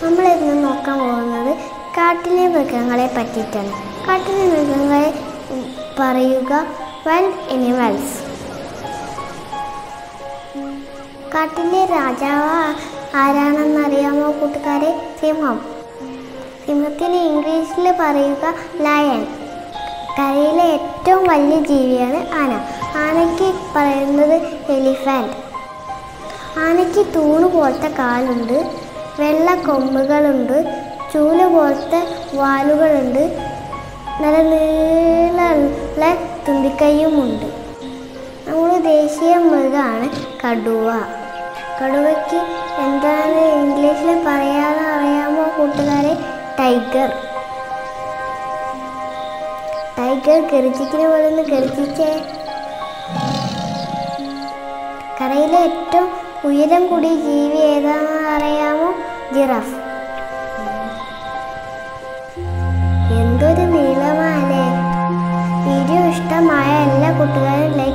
നമ്മൾ ഇന്ന് നോക്കാൻ പോകുന്നത് കാട്ടിലെ മൃഗങ്ങളെ പറ്റിയിട്ടാണ് കാട്ടിലെ മൃഗങ്ങളെ ഉം, പറയുക വൈൽഡ് എനിമൽസ് കാട്ടിലെ രാജാവ് ആരാണെന്നറിയാമോ കൂട്ടുകാരെ സിംഹം സിംഹത്തിന് ഇംഗ്ലീഷിൽ പറയുക ലയൺ കരയിലെ ഏറ്റവും വലിയ ജീവിയാണ് ആന ആനയ്ക്ക് പറയുന്നത് എലിഫാൻറ്റ് ആനയ്ക്ക് തൂണ് പോലത്തെ കാലുണ്ട് വെള്ള കൊമ്പുകളുണ്ട് ചൂല് പോലത്തെ വാലുകളുണ്ട് നല്ല നീളമുള്ള തുമ്പിക്കൈയുമുണ്ട് നമ്മുടെ ദേശീയ മൃഗമാണ് കടുവ കടുവയ്ക്ക് എന്താണ് ഇംഗ്ലീഷിൽ പറയാന്ന് അറിയാമോ കൂട്ടുകാരെ ടൈഗർ ടൈഗർ ഗർജിക്കുന്ന പോലെ ഒന്ന് ഗർജിച്ചേ കരയിലെ ഏറ്റവും ഉയരം കൂടിയ ജീവി ഏതാണെന്ന് അറിയാമോ ജിറാഫ് എന്തൊരു നീളമാലേ വീഡിയോ ഇഷ്ടമായ എല്ലാ കൂട്ടുകാരും ലൈക്ക്